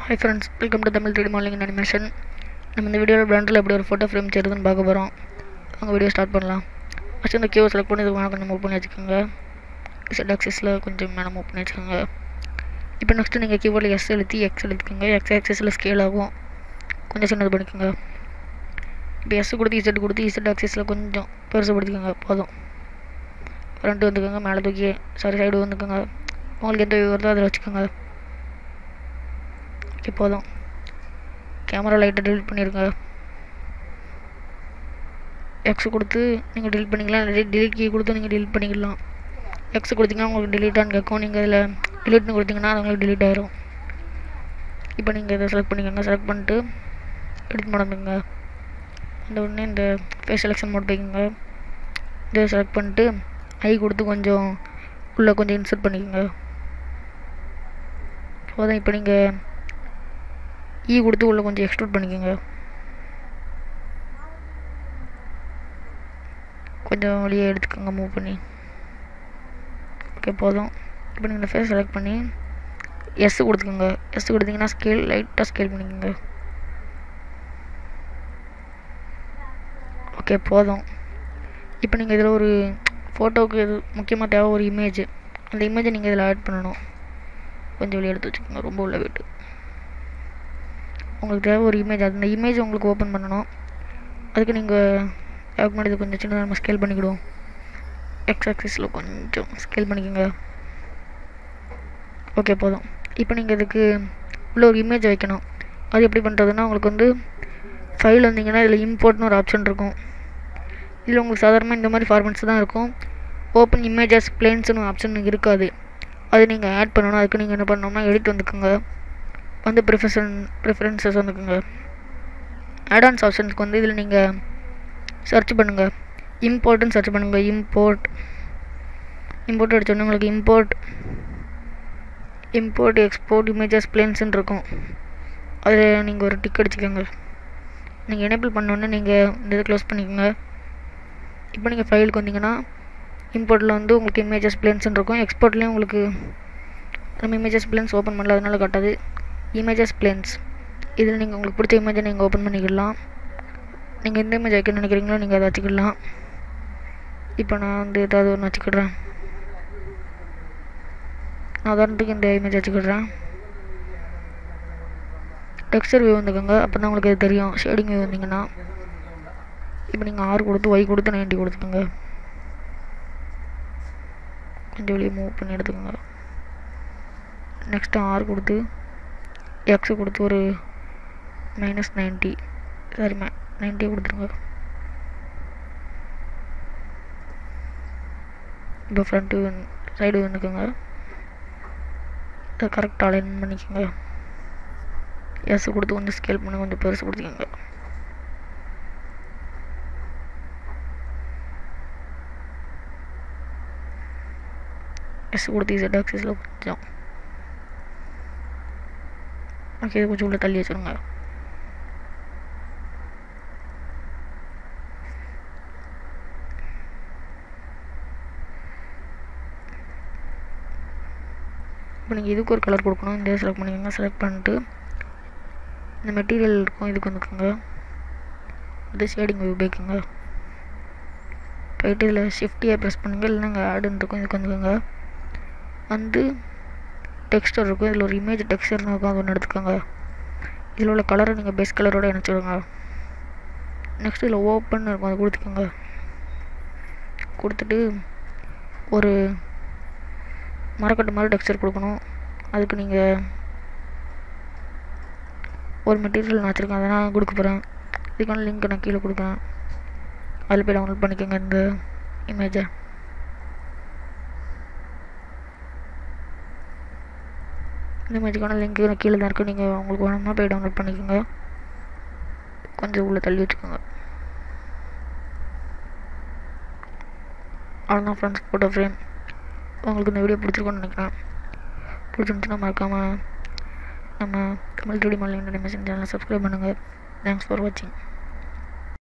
high friends welcome to Tamil three modelling animation நம்ம இந்த வீடியோவில் பிளாண்டில் எப்படி ஒரு ஃபோட்டோ ஃப்ரேம் செய்யுதுன்னு பார்க்க போகிறோம் அவங்க வீடியோ ஸ்டார்ட் பண்ணலாம் ஃபஸ்ட்டு இந்த கியூ செலக்ட் பண்ணி இதுக்கு மேலே கொஞ்சம் மூவ் பண்ணி வச்சுக்கோங்க செட் ஆக்சிஸில் கொஞ்சம் மேலே மூவ் பண்ணி வச்சுக்கோங்க இப்போ நெக்ஸ்ட்டு நீங்கள் கீபோர்டில் எஸ் எழுத்தி எக்ஸ் எழுதிக்கோங்க எக்ஸ் ஆக்சிஸில் ஸ்கேல் ஆகும் கொஞ்சம் சின்னது பண்ணிக்கோங்க இப்போ எஸ் கொடுத்து இசட் கொடுத்து இசட் ஆக்சிஸில் கொஞ்சம் பெருசுப்படுத்திக்கோங்க போதும் ஃப்ரண்ட்டு வந்துக்கோங்க மேலே தூக்கி சாரி சைடு வந்துக்கோங்க உங்களுக்கு எந்த வியூ வருதோ அதில் வச்சுக்கோங்க ஓகே போதும் கேமரா லைட்டை delete பண்ணிடுங்க எக்ஸ் கொடுத்து நீங்கள் delete பண்ணிக்கலாம் இல்லாட்டி delete கீ கொடுத்து நீங்கள் delete பண்ணிக்கலாம் எக்ஸ் கொடுத்தீங்கன்னா உங்களுக்கு delete-ஆன்னு கேட்கும் நீங்கள் இதில் delete-னு கொடுத்தீங்கன்னா அது உங்களுக்கு delete ஆயிரும் இப்போ நீங்கள் இதை செலக்ட் பண்ணிக்கோங்க செலக்ட் பண்ணிட்டு எடிட் மறந்துங்க அந்த உடனே இந்த ஃபேஸ் செலெக்ஷன் மோட் போய்க்கோங்க இதை செலக்ட் பண்ணிட்டு ஐ கொடுத்து கொஞ்சம் உள்ளே கொஞ்சம் இன்சர்ட் பண்ணிக்கோங்க போதும் இப்போ நீங்கள் ஈ கொடுத்து உள்ளே கொஞ்சம் எக்ஸ்ட்ரூட் பண்ணிக்கோங்க கொஞ்சம் வெளியே எடுத்துக்கோங்க மூவ் பண்ணி ஓகே போதும் இப்போ நீங்கள் இந்த ஃபேஸ் செலக்ட் பண்ணி எஸ் கொடுத்துக்கோங்க எஸ் கொடுத்தீங்கன்னா ஸ்கேல் லைட்டாக ஸ்கேல் பண்ணிக்கோங்க ஓகே போதும் இப்போ நீங்கள் இதில் ஒரு ஃபோட்டோவுக்கு இது முக்கியமாக தேவை ஒரு இமேஜ் அந்த இமேஜை நீங்கள் இதில் ஆட் பண்ணணும் கொஞ்சம் வெளியே எடுத்து வச்சுக்கோங்க ரொம்ப உள்ள விட்டு உங்களுக்கு தேவை ஒரு இமேஜ் அந்த இமேஜ் உங்களுக்கு ஓப்பன் பண்ணணும் அதுக்கு நீங்கள் அதுக்கு முன்னாடி இது கொஞ்சம் சின்னதாக நம்ம ஸ்கேல் பண்ணிக்கிடுவோம் எக்ஸ் ஆக்சிஸில் கொஞ்சம் ஸ்கேல் பண்ணிக்கோங்க ஓகே போதும் இப்போ நீங்கள் இதுக்கு உள்ள ஒரு இமேஜ் வைக்கணும் அது எப்படி பண்ணுறதுன்னா உங்களுக்கு வந்து ஃபைல் வந்தீங்கன்னா இதில் இம்போர்ட்னு ஒரு ஆப்ஷன் இருக்கும் இதில் உங்களுக்கு சாதாரணமாக இந்த மாதிரி ஃபார்மெட்ஸ் தான் இருக்கும் ஓப்பன் இமேஜஸ் பிளேன்ஸ்னு ஆப்ஷன் இருக்காது அது நீங்கள் ஆட் பண்ணணும் அதுக்கு நீங்கள் என்ன பண்ணணும்னா எடிட் வந்துக்குங்க வந்து ப்ரிஃபரன் ப்ரிஃபரன்சஸ் வந்துக்குங்க ஆடான்ஸ் ஆப்ஷன்ஸ்க்கு வந்து இதில் நீங்கள் சர்ச் பண்ணுங்கள் இம்போர்ட்னு சர்ச் பண்ணுங்கள் இம்போர்ட் இம்போர்ட் அடிச்சோடனே உங்களுக்கு இம்போர்ட் இம்போர்ட் எக்ஸ்போர்ட் இமேஜஸ் பிளேன்ஸ்னு இருக்கும் அதில் நீங்கள் ஒரு டிக் அடிச்சுக்கோங்க நீங்கள் எனேபிள் பண்ணோன்னே நீங்கள் இந்த இதை க்ளோஸ் பண்ணிக்கோங்க இப்போ நீங்கள் ஃபைலுக்கு வந்தீங்கன்னா இம்போர்ட்டில் வந்து உங்களுக்கு இமேஜஸ் பிளேன்ஸ்னு இருக்கும் எக்ஸ்போர்ட்லேயும் உங்களுக்கு நம்ம இமேஜஸ் பிளேன்ஸ் ஓப்பன் பண்ணல அதனால காட்டாது இமேஜஸ் பிளேன்ஸ் இதில் நீங்கள் உங்களுக்கு பிடிச்ச இமேஜை நீங்கள் ஓப்பன் பண்ணிக்கிடலாம் நீங்கள் எந்த இமேஜ் வைக்கணும்னு நினைக்கிறீங்களோ நீங்கள் அதை வச்சுக்கிடலாம் இப்போ நான் வந்து ஏதாவது ஒன்று வச்சுக்கிடுறேன் நான் உதாரணத்துக்கு இந்த இமேஜ் வச்சுக்கிடுறேன் டெக்ஸ்டர் வியூ வந்துக்கோங்க அப்போ தான் உங்களுக்கு இது தெரியும் ஷேடிங் வியூ வந்தீங்கன்னா இப்போ நீங்கள் ஆறு கொடுத்து ஒய் கொடுத்து நைன்ட்டி கொடுத்துக்கோங்க கொஞ்சம் வெளியே மூவ் பண்ணி எடுத்துக்கோங்க நெக்ஸ்ட்டு ஆறு கொடுத்து எக்ஸு கொடுத்து ஒரு மைனஸ் நைன்ட்டி சாரி மே நைன்ட்டி கொடுத்துருங்க இப்போ ஃப்ரண்ட்டு சைடு வந்துக்கோங்க இதை கரெக்டாக அலைன் பண்ணிக்கோங்க எஸ் கொடுத்து கொஞ்சம் ஸ்கேல் பண்ணி கொஞ்சம் பெருசு கொடுத்துக்கோங்க எஸ் கொடுத்து இசட் ஆக்சிஸில் கொஞ்சம் ஓகே இது கொஞ்சம் உள்ள தள்ளி வச்சுருங்க இப்போ நீங்கள் இதுக்கு ஒரு கலர் கொடுக்கணும் இந்த செலக்ட் பண்ணிக்கோங்க செலக்ட் பண்ணிட்டு இந்த மெட்டீரியல் இருக்கும் இதுக்கு வந்துக்கோங்க இது ஷேடிங் உபயோகிக்குங்க போயிட்டு இதில் ஷிஃப்டியாக ப்ரெஸ் பண்ணுங்கள் இல்லைனா இங்கே ஆடுன்னு இருக்கும் இதுக்கு வந்துக்கோங்க வந்து டெக்ஸ்டர் இருக்கும் இதில் ஒரு இமேஜ் டெக்ஸ்டர்னு இருக்கும் அது ஒன்று எடுத்துக்கோங்க இதில் உள்ள கலரை நீங்கள் பேஸ் கலரோட இணைச்சிடுங்க நெக்ஸ்ட் இதில் ஓப்பன் இருக்கும் அதை கொடுத்துக்கோங்க கொடுத்துட்டு ஒரு மரக்கட்டு மாதிரி டெக்ஸ்டர் கொடுக்கணும் அதுக்கு நீங்கள் ஒரு மெட்டீரியல் நான் வச்சுருக்கேன் அதை நான் கொடுக்க போகிறேன் இதுக்கான லிங்க் நான் கீழே கொடுக்குறேன் அதில் போய் டவுன்லோட் பண்ணிக்கோங்க இந்த இமேஜை இந்த இமேஜுக்கான லிங்க் நான் கீழே தான் இருக்குது நீங்கள் உங்களுக்கு வேணும்னா போய் டவுன்லோட் பண்ணிக்கோங்க கொஞ்சம் உள்ளே தள்ளி வச்சுக்கோங்க அவ்வளோதான் ஃப்ரெண்ட்ஸ் ஃபோட்டோ ஃப்ரேம் உங்களுக்கு இந்த வீடியோ பிடிச்சிருக்கோன்னு நினைக்கிறேன் பிடிச்சிருந்துச்சுன்னா மறக்காமல் நம்ம தமிழ் த்ரீடி மாடலிங் அனிமேஷன் சேனலை சப்ஸ்கிரைப் பண்ணுங்கள் தேங்க்ஸ் ஃபார் வாட்சிங்